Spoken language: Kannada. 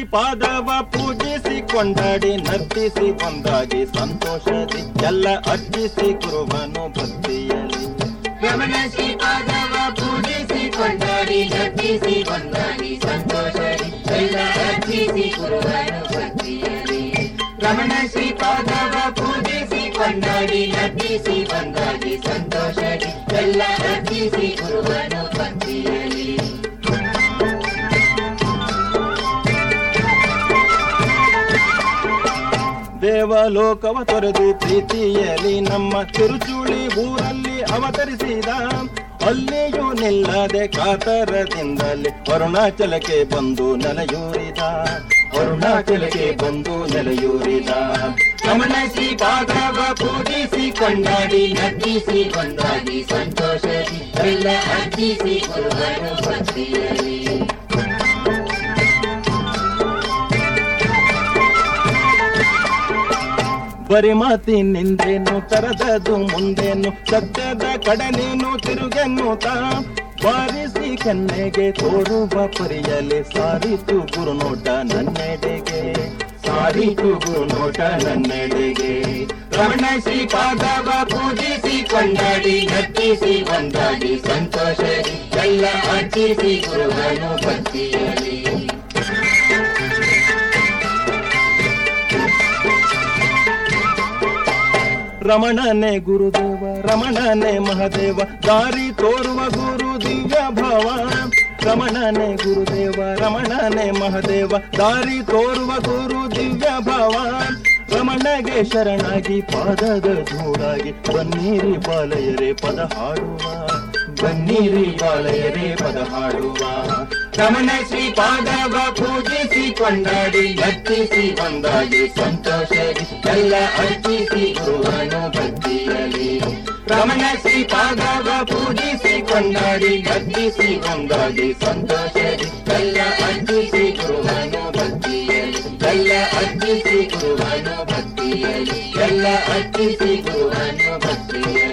ಶ್ರೀಪಾದವ ಪೂಜಿಸಿ ಕೊಂಡಾಡಿ ನರ್ತಿಸಿ ಒಂದಾಗಿ ಸಂತೋಷದಿ ಎಲ್ಲ ಅರ್ಜಿಸಿ ಗುರುವನು ಭಕ್ತಿಯಲ್ಲಿ ರಮಣ ಶ್ರೀಪಾದವ ಪೂಜಿಸಿ ಕೊಂಡಾಡಿ ನರ್ತಿಸಿ ಒಂದಾಗಿ ಸಂತೋಷದಿ ಎಲ್ಲ ಅರ್ಜಿಸಿ ಗುರುವನು ಭಕ್ತಿಯಲ್ಲಿ ರಮಣ ಶ್ರೀಪಾದವ ಪೂಜಿಸಿ ಕೊಂಡಾಡಿ ನರ್ತಿಸಿ ಒಂದಾಗಿ ಸಂತೋಷದಿ ಎಲ್ಲ ಅರ್ಜಿಸಿ ಗುರುವನು ಭಕ್ತಿಯಲ್ಲಿ ದೇವಲೋಕವ ತೊರೆದು ಪ್ರೀತಿಯಲ್ಲಿ ನಮ್ಮ ತಿರುಚುಳಿ ಊರಲ್ಲಿ ಅವತರಿಸಿದ ಅಲ್ಲಿಯೂ ನಿಲ್ಲದೆ ಕಾತರದಿಂದಲೇ ಅರುಣಾಚಲಕ್ಕೆ ಬಂದು ನೆಲೆಯೂರಿದ ಅರುಣಾಚಲಕ್ಕೆ ಬಂದು ನೆಲೆಯೂರಿದ ರಮಣ ಶ್ರೀಪಾದವ ಪೂಜಿಸಿ ಕೊಂಡಾಡಿ ನರ್ತಿಸಿ ಒಂದಾಗಿ ಸಂತೋಷದಿ ಎಲ್ಲ ಅರ್ಜಿಸಿ ಗುರುವನು ಭಕ್ತಿಯಲ್ಲಿ ಬರಿ ಮಾತಿನಿಂದೇನು ತರದದು ಮುಂದೇನು ಸತ್ಯದ ಕಡೆ ನೀನು ತಿರುಗೆನ್ನುತ್ತ ಬಾರಿಸಿ ಕೆನ್ನೆಗೆ ತೋರುವ ಪರಿಯಲಿ ಸಾರಿತು ಗುರುನೋಟ ನನ್ನೆಡೆಗೆ ಸಾರಿತು ಗುರುನೋಟ ನನ್ನೆಡೆಗೆ ರಮಣ ಶ್ರೀಪಾದವ ಪೂಜಿಸಿ ಕೊಂಡಾಡಿ ನರ್ತಿಸಿ ಒಂದಾಗಿ ಸಂತೋಷದಿ ಎಲ್ಲ ಅರ್ಜಿಸಿ ಗುರುವನು ಭಕ್ತಿಯಲ್ಲಿ ರಮಣನೆ ಗುರುದೇವ ರಮಣನೆ ಮಹದೇವ ದಾರಿ ತೋರುವ ಗುರು ದಿವ್ಯ ಭಾವ ರಮಣನೆ ಗುರುದೇವ ರಮಣನೆ ಮಹದೇವ ದಾರಿ ತೋರುವ ಗುರು ದಿವ್ಯ ಭಾವ ರಮಣಗೆ ಶರಣಾಗಿ ಪಾದದ ಧೂಳಾಗಿ ಬನ್ನೀರಿ ಬಾಲಯರೇ ಪದ ಹಾಡುವ ಬನ್ನೀರಿ ಬಾಲಯರೇ ಪದ ಹಾಡುವ ರಮಣ ಶ್ರೀಪಾದವ ಪೂಜಿಸಿ ಕೊಂಡಾಡಿ ನರ್ತಿಸಿ ಒಂದಾಗಿ ಸಂತೋಷದಿ ಎಲ್ಲ ಅರ್ಜಿಸಿ ಗುರುವನು ಭಕ್ತಿಯಲ್ಲಿ ರಮಣ ಶ್ರೀಪಾದವ ಪೂಜಿಸಿ ಕೊಂಡಾಡಿ ನರ್ತಿಸಿ ಒಂದಾಗಿ ಸಂತೋಷದಿ ಎಲ್ಲ ಅರ್ಜಿಸಿ ಗುರುವನು ಭಕ್ತಿಯಲ್ಲಿ ಎಲ್ಲ ಅರ್ಜಿಸಿ ಗುರುವನು ಭಕ್ತಿಯಲ್ಲಿ ಎಲ್ಲ ಅರ್ಜಿಸಿ ಗುರುವನು ಭಕ್ತಿಯಲ್ಲಿ